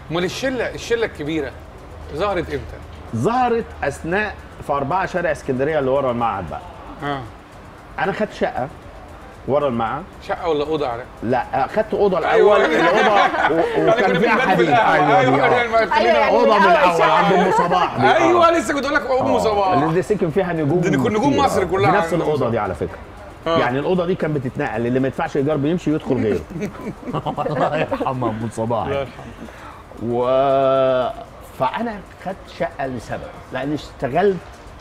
امال الشله الشله الكبيره ظهرت امتى؟ ظهرت اثناء في أربعة شارع اسكندريه اللي ورا المعهد بقى اه انا خدت شقه ورا المعهد شقه ولا اوضه على لا خدت اوضه أيوة. الاول الاوضه و- وكان فيها حديد ايوه ايوه دي، آه. ايوه أيوة، يعني اوضه من من أول الاول شقة. عند ام صباح دي، آه. ايوه لسه كنت اقول لك ام آه. صباح اللي ساكن فيها نجوم دي نجوم كتير، مصر آه. كلها في نفس عندهم الاوضه صباح. دي على فكره آه. يعني الاوضه دي كانت بتتنقل اللي ما يدفعش ايجار بيمشي يدخل غيره الله يرحمها ام صباح الله يرحمه. و فانا خدت شقه لسبب لان اشتغلت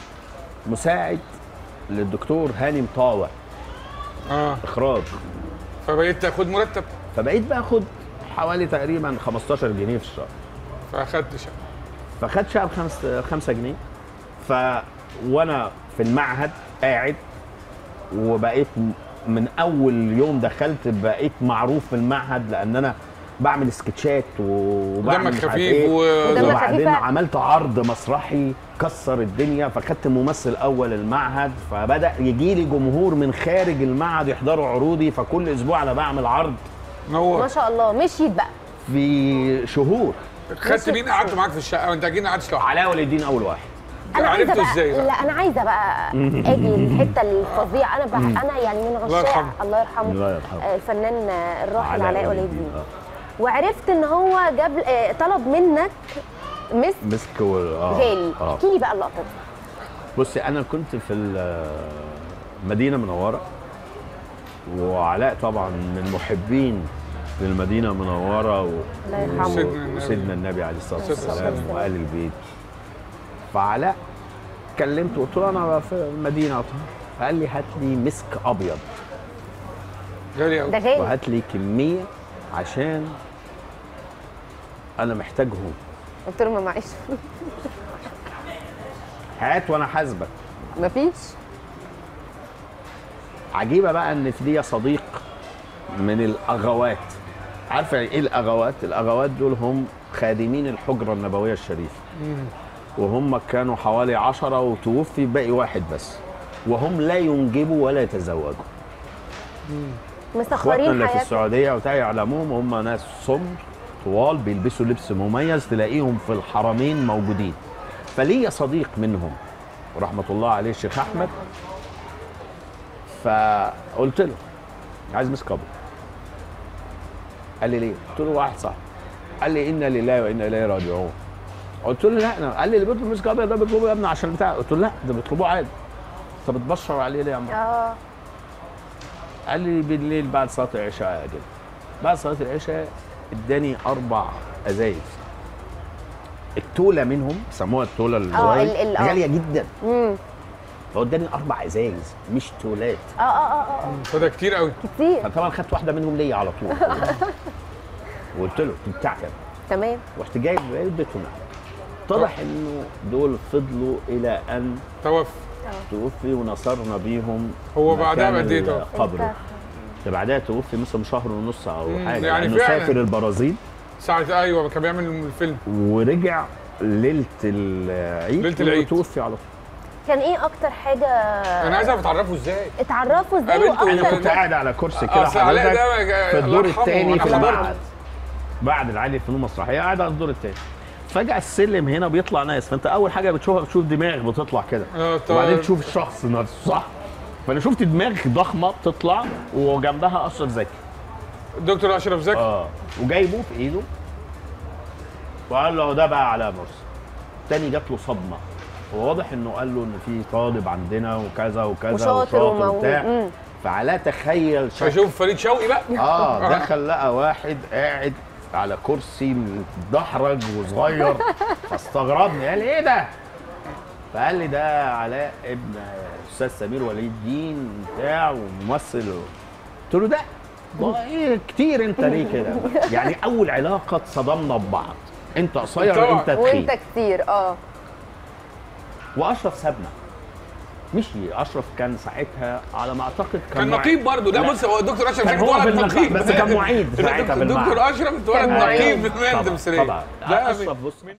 مساعد للدكتور هاني مطاوع اه اخراج فبقيت تاخد مرتب فبقيت باخد حوالي تقريبا 15 جنيه في الشهر فاخدت شقه فخدت شقه بخمس 5 جنيه ف وانا في المعهد قاعد وبقيت م- من اول يوم دخلت بقيت معروف في المعهد لان انا بعمل سكتشات وبعمل ودمك مش عارف خفيف إيه. و- ودمك وبعدين خفيف. عملت عرض مسرحي كسر الدنيا فخدت ممثل اول المعهد فبدا يجي لي جمهور من خارج المعهد يحضروا عروضي فكل اسبوع انا بعمل عرض نور ما شاء الله مشيت بقى في شهور خدت مين قعدت معاك في الشقه وانت اكيد ما قعدتش لوحدك علاء ولي الدين اول واحد انا عايزه عرفته بقى ازاي بقى؟ لا انا عايزه بقى اجي الحته الفظيعه انا بقى انا يعني من الله غشاع يرحمه. الله يرحمه الله يرحمه. آه، الفنان آه، الراحل علاء علاء ولي ولي الدين، الدين آه. وعرفت ان هو جاب آه، طلب منك مسك مسك و... آه. غالي آه. احكي لي بقى اللقطه دي بصي انا كنت في المدينه المنوره وعلاء طبعا من محبين للمدينه المنوره و... الله يرحمه. سيدنا النبي. وسيدنا النبي عليه الصلاه سيدنا والسلام النبي. وآل البيت فعلاء كلمته قلت له انا في المدينه فقال لي هات لي مسك ابيض غالي قوي ده غالي وهات لي كميه عشان انا محتاجهم قلت له ما معيش هات وانا حاسبك مفيش عجيبه بقى ان في ليا صديق من الاغوات عارفه ايه الاغوات الاغوات دول هم خادمين الحجره النبويه الشريفه وهم كانوا حوالي عشرة وتوفي باقي واحد بس وهم لا ينجبوا ولا يتزوجوا اخواتنا مسخرين اللي في حياتهم السعوديه وبتاع يعلموهم هم ناس سمر طوال بيلبسوا لبس مميز تلاقيهم في الحرمين موجودين فليا صديق منهم رحمه الله عليه الشيخ احمد فقلت له عايز مسك ابيض قال لي ليه؟ قلت له واحد صاحبي قال لي انا لله وانا اليه راجعون قلت له لا أنا قال لي اللي بيطلب مسك ابيض ده بيطلبه يا ابني عشان بتاع قلت له لا ده بيطلبوه عادي انت بتبشر عليه ليه يا عم اه قال لي بالليل بعد صلاه العشاء كده بعد صلاه العشاء اداني اربع ازايز التوله منهم بيسموها التوله ال- الصغيره ال- آه. غاليه جدا امم فاداني اربع ازايز مش تولات اه اه اه اه فده كتير قوي كتير فطبعا خدت واحده منهم ليا على طول وقلت له دي بتاعتك تمام رحت جايب علبتهم اتضح انه دول فضلوا الى ان توفى توفي ونصرنا بيهم هو بعدها مكان بقد إيه توفى؟ قبره ده بعدها توفي مثلا شهر ونص او مم، حاجه يعني يعني فعلاً. سافر البرازيل ساعة ايوه كان بيعمل الفيلم ورجع ليله العيد ليلة العيد. وتوفي على طول كان ايه اكتر حاجه انا عايز اعرف اتعرفوا ازاي اتعرفوا ازاي قابلته واكتر انا كنت ده- قاعد على كرسي كده اصل علاء حضرتك ده في الله الدور يرحمه، الثاني أنا في حضرته. المعهد بعد العالي الفنون المسرحيه قاعد على الدور الثاني فجاه السلم هنا بيطلع ناس فانت اول حاجه بتشوفها بتشوف دماغ بتطلع كده آه، طيب. وبعدين تشوف الشخص نفسه صح فانا شفت دماغ ضخمه بتطلع وجنبها اشرف زكي الدكتور اشرف زكي اه وجايبه في ايده وقال له ده بقى علاء مرسي تاني جات له صدمه هو واضح انه قال له ان في طالب عندنا وكذا وكذا وشاطر وموهوب. وبتاع مم. فعلاء تخيل شكل فشوف فريد شوقي بقى اه دخل لقى واحد قاعد على كرسي مدحرج وصغير فاستغربني قال ايه ده؟ فقال لي ده علاء ابن استاذ سمير ولي الدين بتاع وممثل قلت له ده ده ايه كتير انت ليه كده؟ يعني اول علاقه اتصدمنا ببعض انت قصير طبعا. انت تخين وانت كتير اه واشرف سابنا مشي اشرف كان ساعتها على ما اعتقد كان معيد. نقيب برضه ده لا. بص هو الدكتور اشرف كان زكي هو في اتولد المقام، نقيب بس كان معيد ساعتها في المعهد. الدكتور اشرف اتولد كان نقيب معيد. في مهندس طبعا سرير طبعا لا اشرف بص